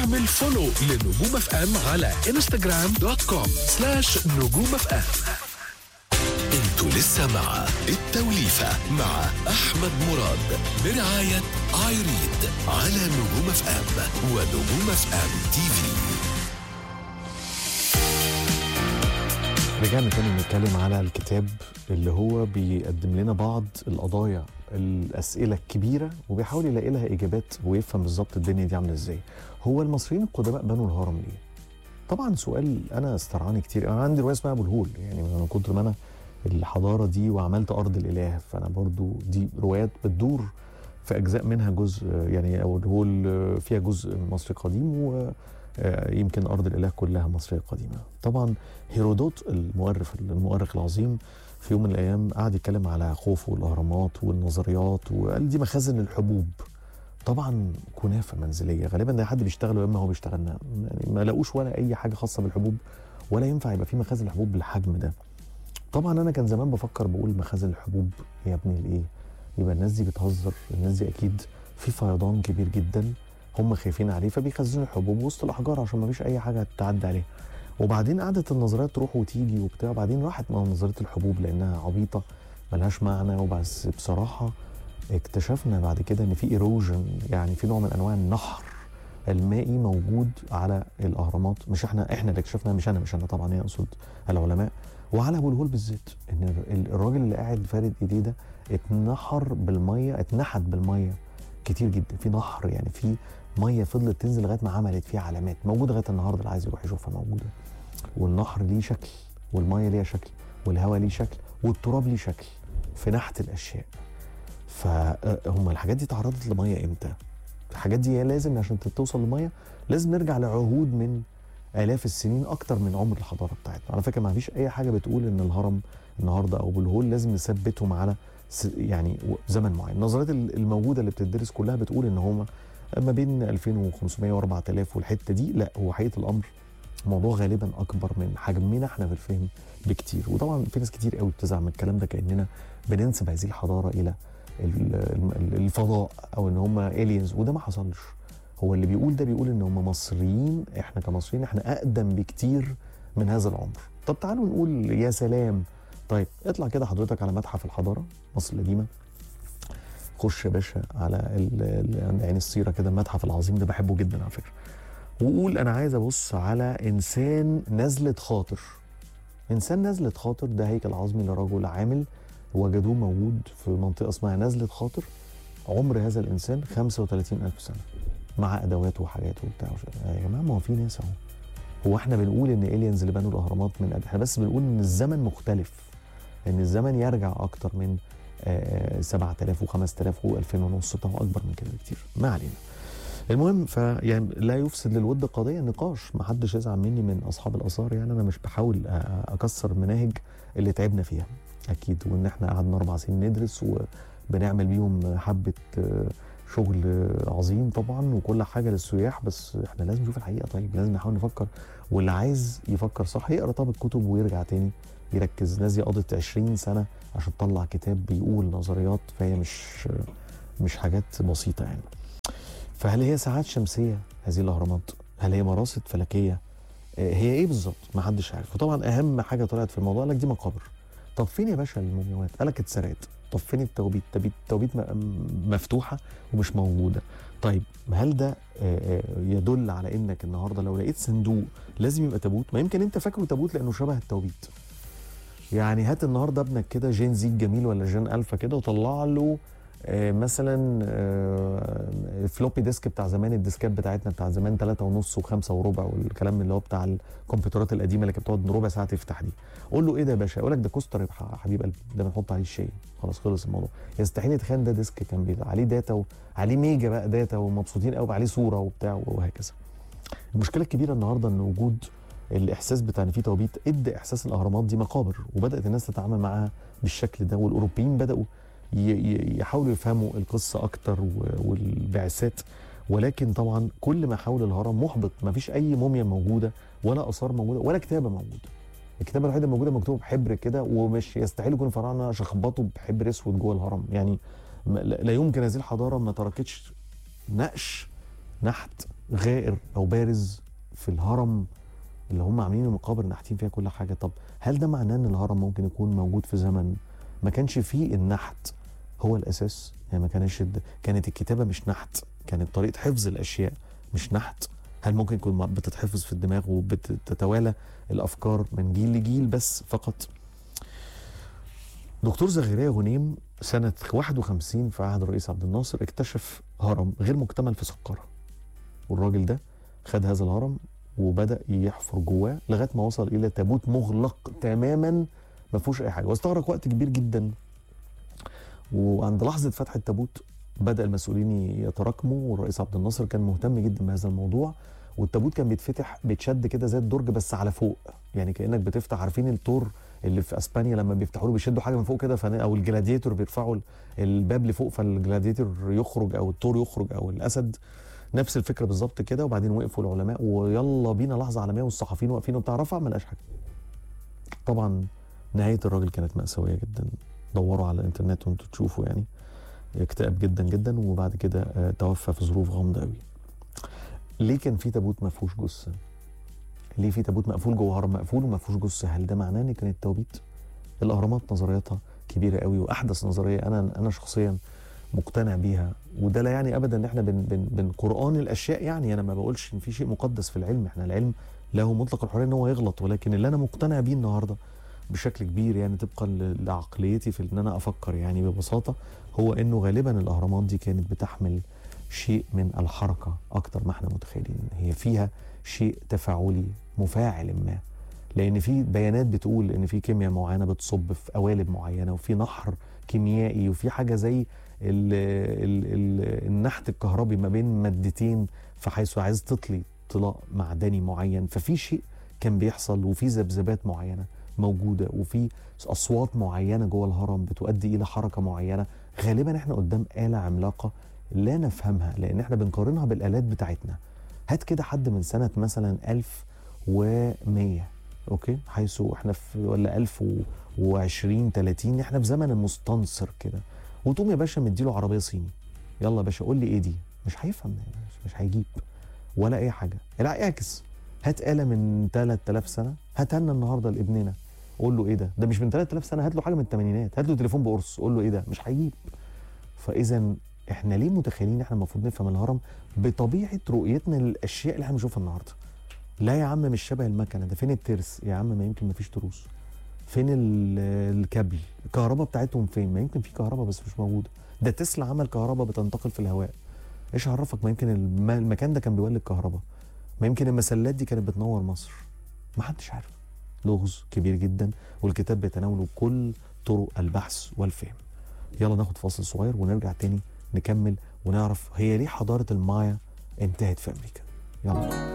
اعمل فولو لنجوم اف ام على انستغرام دوت كوم سلاش نجوم اف ام انتوا لسه مع التوليفة مع احمد مراد برعاية ايريد على نجوم اف ام ونجوم اف ام تي في رجعنا تاني نتكلم على الكتاب اللي هو بيقدم لنا بعض القضايا الأسئلة الكبيرة وبيحاول يلاقي لها إجابات ويفهم بالظبط الدنيا دي عاملة إزاي هو المصريين القدماء بنوا الهرم ليه؟ طبعا سؤال أنا استرعاني كتير أنا عندي رواية اسمها أبو الهول يعني من كتر ما أنا الحضارة دي وعملت أرض الإله فأنا برضو دي روايات بتدور في أجزاء منها جزء يعني أبو الهول فيها جزء مصري قديم و يمكن ارض الاله كلها مصريه قديمه. طبعا هيرودوت المؤرخ المؤرخ العظيم في يوم من الايام قعد يتكلم على خوفو والاهرامات والنظريات وقال دي مخازن الحبوب. طبعا كنافه منزليه غالبا ده حد بيشتغل واما هو بيشتغل يعني ما لاقوش ولا اي حاجه خاصه بالحبوب ولا ينفع يبقى في مخازن الحبوب بالحجم ده. طبعا انا كان زمان بفكر بقول مخازن الحبوب يا ابني الايه؟ يبقى الناس دي بتهزر الناس دي اكيد في فيضان كبير جدا هم خايفين عليه فبيخزنوا الحبوب وسط الاحجار عشان ما فيش اي حاجه تعدي عليها وبعدين قعدت النظريات تروح وتيجي وبتاع وبعدين راحت مع نظريه الحبوب لانها عبيطه ملهاش معنى وبس بصراحه اكتشفنا بعد كده ان في ايروجن يعني في نوع من انواع النحر المائي موجود على الاهرامات مش احنا احنا اللي اكتشفنا مش انا مش انا طبعا يقصد العلماء وعلى ابو الهول بالذات ان الراجل اللي قاعد فارد ايديه ده اتنحر بالميه اتنحت بالميه كتير جدا في نهر يعني في ميه فضلت تنزل لغايه ما عملت فيه علامات موجوده لغايه النهارده اللي عايز يروح يشوفها موجوده والنهر ليه شكل والميه ليها شكل والهواء ليه شكل والتراب ليه شكل في نحت الاشياء فهم الحاجات دي تعرضت لميه امتى الحاجات دي لازم عشان توصل لميه لازم نرجع لعهود من الاف السنين اكتر من عمر الحضاره بتاعتنا على فكره ما فيش اي حاجه بتقول ان الهرم النهارده او بالهول لازم نثبتهم على يعني زمن معين النظريات الموجوده اللي بتدرس كلها بتقول ان هم ما بين 2500 و 4000 والحته دي لا هو حقيقه الامر الموضوع غالبا اكبر من حجمنا احنا في الفهم بكتير وطبعا في ناس كتير قوي بتزعم الكلام ده كاننا بننسب هذه الحضاره الى الفضاء او ان هم الينز وده ما حصلش هو اللي بيقول ده بيقول ان هم مصريين احنا كمصريين احنا اقدم بكتير من هذا العمر طب تعالوا نقول يا سلام طيب اطلع كده حضرتك على متحف الحضاره مصر القديمه خش يا باشا على عين السيره كده المتحف العظيم ده بحبه جدا على فكره وقول انا عايز ابص على انسان نزله خاطر انسان نزله خاطر ده هيكل عظمي لرجل عامل وجدوه موجود في منطقه اسمها نزله خاطر عمر هذا الانسان 35000 سنه مع ادواته وحاجاته وبتاع يا جماعه ما هو في ناس اهو هو احنا بنقول ان الينز اللي بنوا الاهرامات من قبل احنا بس بنقول ان الزمن مختلف ان الزمن يرجع اكتر من 7000 و5000 و2000 ونص طبعا اكبر من كده بكتير ما علينا المهم فيعني لا يفسد للود قضيه نقاش ما حدش يزعل مني من اصحاب الاثار يعني انا مش بحاول اكسر المناهج اللي تعبنا فيها اكيد وان احنا قعدنا اربع سنين ندرس وبنعمل بيهم حبه شغل عظيم طبعا وكل حاجه للسياح بس احنا لازم نشوف الحقيقه طيب لازم نحاول نفكر واللي عايز يفكر صح يقرا طب الكتب ويرجع تاني يركز الناس دي قضت 20 سنه عشان تطلع كتاب بيقول نظريات فهي مش مش حاجات بسيطه يعني فهل هي ساعات شمسيه هذه الاهرامات هل هي مراصد فلكيه هي ايه بالظبط ما حدش عارف وطبعا اهم حاجه طلعت في الموضوع لك دي مقابر طب فين يا باشا المومياوات قال لك اتسرقت طب فين التوبيت التوبيت مفتوحه ومش موجوده طيب هل ده يدل على انك النهارده لو لقيت صندوق لازم يبقى تابوت ما يمكن انت فاكره تابوت لانه شبه التوبيت يعني هات النهارده ابنك كده جين زيك جميل ولا جين الفا كده وطلع له آه مثلا آه الفلوبي ديسك بتاع زمان الديسكات بتاعتنا بتاع زمان 3 ونص و5 وربع والكلام اللي هو بتاع الكمبيوترات القديمه اللي كانت بتقعد ربع ساعه تفتح دي قول له ايه ده يا باشا يقول لك ده كوستر يا حبيب قلبي ده بنحط عليه الشاي خلاص خلص الموضوع يستحيل يتخيل ده ديسك كان بيبقى عليه داتا وعليه ميجا بقى داتا ومبسوطين قوي عليه صوره وبتاع وهكذا المشكله الكبيره النهارده ان وجود الاحساس بتاع ان في توابيت ادى احساس الاهرامات دي مقابر وبدات الناس تتعامل معاها بالشكل ده والاوروبيين بداوا يحاولوا يفهموا القصه اكتر والبعثات ولكن طبعا كل ما حول الهرم محبط ما فيش اي موميا موجوده ولا اثار موجوده ولا كتابه موجوده الكتابه الوحيده الموجوده مكتوبه بحبر كده ومش يستحيل يكون الفراعنه شخبطوا بحبر اسود جوه الهرم يعني لا يمكن هذه الحضاره ما تركتش نقش نحت غائر او بارز في الهرم اللي هم عاملين المقابر ناحتين فيها كل حاجه طب هل ده معناه ان الهرم ممكن يكون موجود في زمن ما كانش فيه النحت هو الاساس يعني ما كانش الد- كانت الكتابه مش نحت كانت طريقه حفظ الاشياء مش نحت هل ممكن يكون ما- بتتحفظ في الدماغ وبتتوالى الافكار من جيل لجيل بس فقط دكتور زغريا غنيم سنة 51 في عهد الرئيس عبد الناصر اكتشف هرم غير مكتمل في سقارة والراجل ده خد هذا الهرم وبدأ يحفر جواه لغاية ما وصل إلى تابوت مغلق تماما ما فيهوش أي حاجة واستغرق وقت كبير جدا وعند لحظة فتح التابوت بدأ المسؤولين يتراكموا والرئيس عبد الناصر كان مهتم جدا بهذا الموضوع والتابوت كان بيتفتح بيتشد كده زي الدرج بس على فوق يعني كأنك بتفتح عارفين التور اللي في اسبانيا لما بيفتحوا له بيشدوا حاجه من فوق كده فن- او الجلاديتور بيرفعوا ال- الباب لفوق فالجلاديتور يخرج او التور يخرج او الاسد نفس الفكره بالظبط كده وبعدين وقفوا العلماء ويلا بينا لحظه عالميه والصحفيين واقفين وبتاع رفع ما لقاش حاجه طبعا نهايه الراجل كانت ماساويه جدا دوروا على الانترنت وانتوا تشوفوا يعني اكتئب جدا جدا وبعد كده آه، توفى في ظروف غامضه قوي ليه كان في تابوت ما فيهوش جثه ليه في تابوت مقفول جوه هرم مقفول وما فيهوش جثه هل ده معناه ان كانت توابيت الاهرامات نظرياتها كبيره قوي واحدث نظريه انا انا شخصيا مقتنع بيها وده لا يعني ابدا ان احنا بن بن بن قران الاشياء يعني انا ما بقولش ان في شيء مقدس في العلم احنا العلم له مطلق الحريه ان هو يغلط ولكن اللي انا مقتنع بيه النهارده بشكل كبير يعني طبقا ل- لعقليتي في ان انا افكر يعني ببساطه هو انه غالبا الاهرامات دي كانت بتحمل شيء من الحركه اكتر ما احنا متخيلين هي فيها شيء تفاعلي مفاعل ما لان في بيانات بتقول ان في كيمياء معينه بتصب في قوالب معينه وفي نحر كيميائي وفي حاجه زي ال ال ال النحت الكهربي ما بين مادتين فحيث عايز تطلي طلاء معدني معين ففي شيء كان بيحصل وفي ذبذبات معينه موجوده وفي اصوات معينه جوه الهرم بتؤدي الى حركه معينه غالبا احنا قدام اله عملاقه لا نفهمها لان احنا بنقارنها بالالات بتاعتنا هات كده حد من سنه مثلا 1100 اوكي حيث احنا في ولا 1020 30 احنا في زمن المستنصر كده وتقوم يا باشا مديله عربيه صيني يلا يا باشا قول لي ايه دي مش هيفهم مش, مش هيجيب ولا اي حاجه لا اعكس هات آلة من 3000 سنه هاتها لنا النهارده لابننا قول له ايه ده ده مش من 3000 سنه هات له حاجه من الثمانينات هات له تليفون بقرص قول له ايه ده مش هيجيب فاذا احنا ليه متخيلين ان احنا المفروض نفهم الهرم بطبيعه رؤيتنا للاشياء اللي احنا بنشوفها النهارده لا يا عم مش شبه المكنه ده فين الترس يا عم ما يمكن ما فيش تروس فين ال- الكابل الكهرباء بتاعتهم فين ما يمكن في كهرباء بس مش موجوده ده تسلا عمل كهرباء بتنتقل في الهواء ايش عرفك ما يمكن الم- المكان ده كان بيولد كهرباء ما يمكن المسلات دي كانت بتنور مصر ما حدش عارف لغز كبير جدا والكتاب بيتناول كل طرق البحث والفهم يلا ناخد فاصل صغير ونرجع تاني نكمل ونعرف هي ليه حضارة المايا انتهت في أمريكا يلا